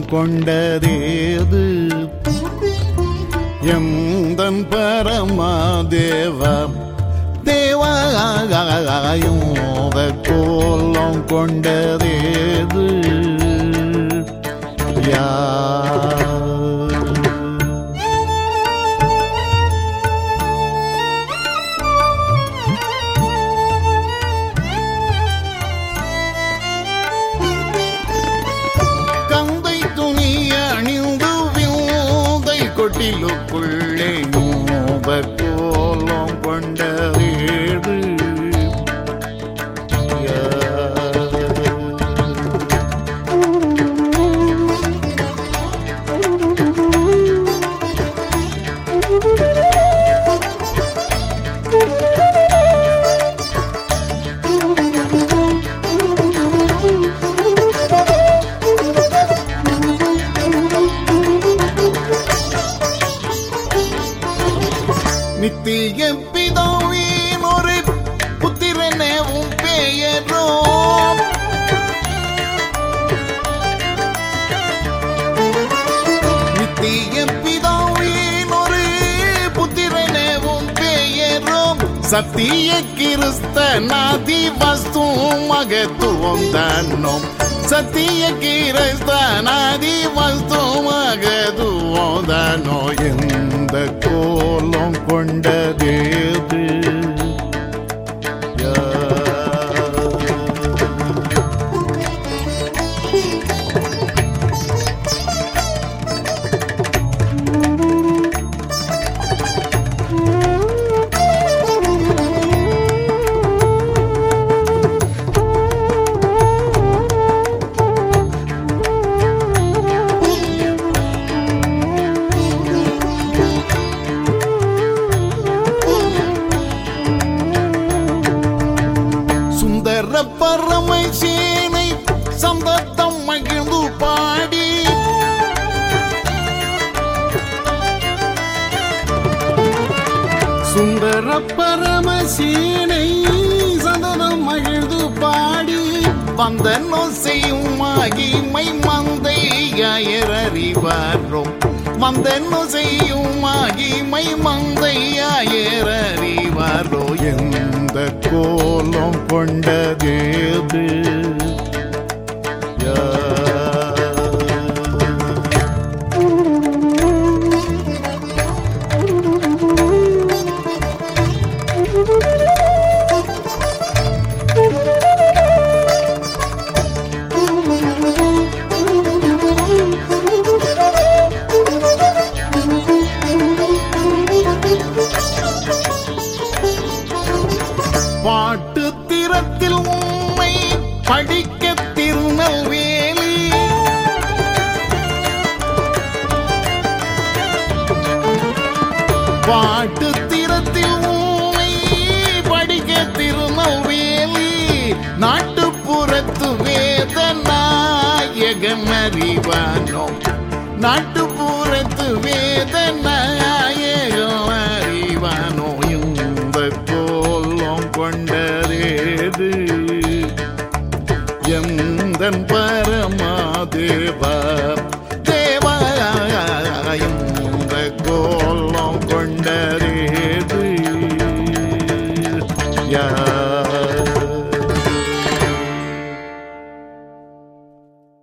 கொண்டதேது எந்தன் பரமாதேவா தேவாயுத கோலம் கொண்டதேது யார் கந்தை துணி அணிந்து விந்தை கொட்டிலுக்குள்ளே மூவ கோலம் கொண்ட வீடு நித்திய பிதாவின் ஒரு புத்திரனேவும் பெயரோ நித்திய பிதாவின் ஒரு புத்திரனேவும் பெயரோ சத்திய கிறிஸ்தனாதி வஸ்து மகத்துவம் தன்னும் சத்திய கிறிஸ்தனாதி வஸ்து மகத்துவம் தனோ எந்த கோலம் கொண்டதேது சுந்தர பரமை சேனை சந்தத்தம் மகிழ்ந்து பாடி சுந்தர பரமசீனை சந்ததம் மகிழ்ந்து பாடி வந்தனோ செய்யும் மகிமை மந்தையாயறிவாரோம் வந்தனோ செய்யும் மகிமை மந்தையாயறிவாரோ எந்த கோலம் கொண்டதேது யார் பாட்டு திறத்தில் உண்மை படிக்க திருநெல்வேலி பாட்டு திறத்தில் உண்மை படிக்க திருநெல்வேலி நாட்டுப்புறத்து வேத நாயகன் அறிவானோ நாட்டுப்புறத்து வேத நாயகம் அறிவானோ இந்த கோலம் கொண்டதேது எந்தன் பரமாதேவா